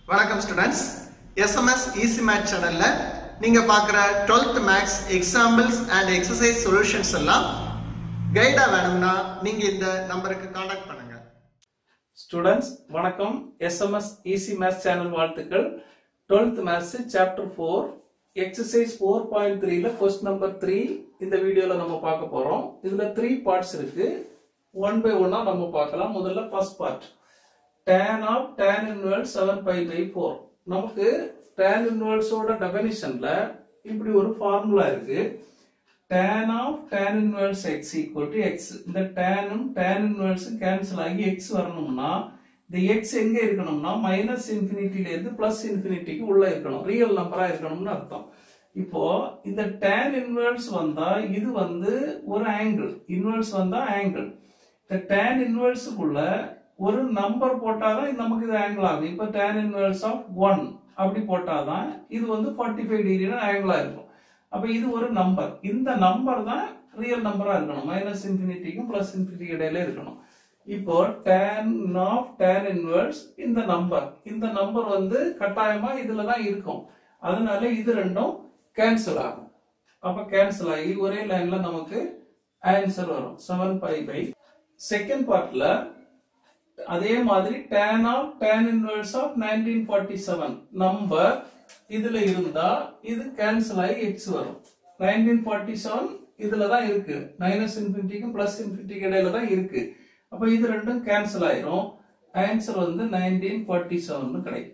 வணக்கம் students SMS easy math சேனல்ல நீங்க பார்க்குற 12th maths examples and exercise solutions எல்லாம் கைடா வேணும்னா நீங்க இந்த நம்பருக்கு காண்டாக்ட் பண்ணுங்க ஸ்டூடெண்ட்ஸ் வணக்கம் எஸ்எம்எஸ் ஈஸி மேத்ஸ் சேனல் வாழ்த்துக்கள் 12th maths chapter four exercise four point த்ரீல கொஸ்டின் நம்பர் த்ரீ இந்த வீடியோல நம்ம பார்க்க போறோம் இதுல த்ரீ பார்ட்ஸ் இருக்கு ஒன் பை ஒன்னா நம்ம பார்க்கலாம் முதல்ல first part tan of tan inverse seven pi by four நமக்கு tan இன்வெர்ஸோட டெபனிஷன்ல இப்படி ஒரு ஃபார்முலா இருக்கு tan of tan inverse x equal to x இந்த tanனும் tan இன்வெர்ஸ் கேன்சல் ஆகி x வரணும்னா இந்த x எங்க இருக்கணும்னா மைனஸ் இன்ஃபினிட்டில இருந்து பிளஸ் இன்ஃபினிட்டிக்கு உள்ள இருக்கணும் ரியல் நம்பரா இருக்கணும்னு அர்த்தம் இப்போ இந்த tan இன்வெர்ஸ் வந்தா இது வந்து ஒரு ஆங்கிள் இன்வெர்ஸ் வந்தா ஆங்கிள் இந்த tan இன்வெர்ஸுக்குள்ள ஒரு நம்பர் போட்டாதான் நமக்கு இது ஆங்கிள் ஆகும் இப்போ tan இன்வெர்ஸ் ஆஃப் ஒன் அப்படி போட்டாதான் இது வந்து ஃபார்ட்டி ஃபைவ் டிகிரி ஆங்கிளா இருக்கும் அப்ப இது ஒரு நம்பர் இந்த நம்பர் தான் ரியல் நம்பரா இருக்கணும் மைனஸ் இன்ஃபினிட்டிக்கும் பிளஸ் இன்ஃபினிட்டி இடையில இருக்கணும் இப்போ tan ஆஃப் tan இன்வெர்ஸ் இந்த நம்பர் இந்த நம்பர் வந்து கட்டாயமா இதுல தான் இருக்கும் அதனால இது ரெண்டும் கேன்சல் ஆகும் அப்ப கேன்சல் ஆகி ஒரே லைன்ல நமக்கு ஆன்சர் வரும் செவன் பை பை செகண்ட் பார்ட்ல அதே மாதிரி tan of tan inverse of 1947 number இதுல இருந்தா இது கேன்சல் ஆகி x வரும் 1947 இதுல தான் இருக்கு மைனஸ் இன்ஃபினிட்டிக்கும் பிளஸ் இன்ஃபினிட்டிக்கு இடையில தான் இருக்கு அப்ப இது ரெண்டும் கேன்சல் ஆயிரும் ஆன்சர் வந்து 1947 கிடைக்கும்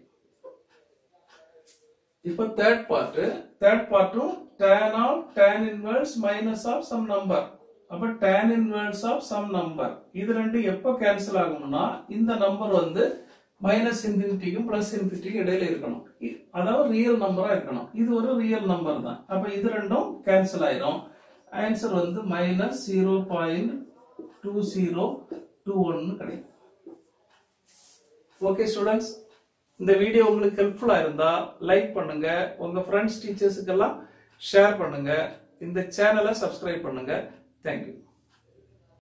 இப்போ தேர்ட் பார்ட் தேர்ட் பார்ட்டும் tan of tan inverse minus of some number அப்ப tan inverse of some number இது ரெண்டு எப்ப கேன்சல் ஆகும்னா இந்த நம்பர் வந்து மைனஸ் இன்ஃபினிட்டிக்கும் பிளஸ் இன்ஃபினிட்டிக்கும் இடையில இருக்கணும் இ- அதாவது ரியல் நம்பரா இருக்கணும் இது ஒரு ரியல் நம்பர் தான் அப்ப இது ரெண்டும் கேன்சல் ஆயிரும் ஆன்சர் வந்து minus zero point two zero two ஒன்னு கிடைக்கும் ஓகே ஸ்டூடெண்ட்ஸ் இந்த வீடியோ உங்களுக்கு ஹெல்ப்ஃபுல்லா இருந்தா லைக் பண்ணுங்க உங்க ஃப்ரெண்ட்ஸ் டீச்சர்ஸுக்கெல்லாம் ஷேர் பண்ணுங்க இந்த சேனலை சப்ஸ்கிரைப் பண்ணுங்க தேங்க்யூ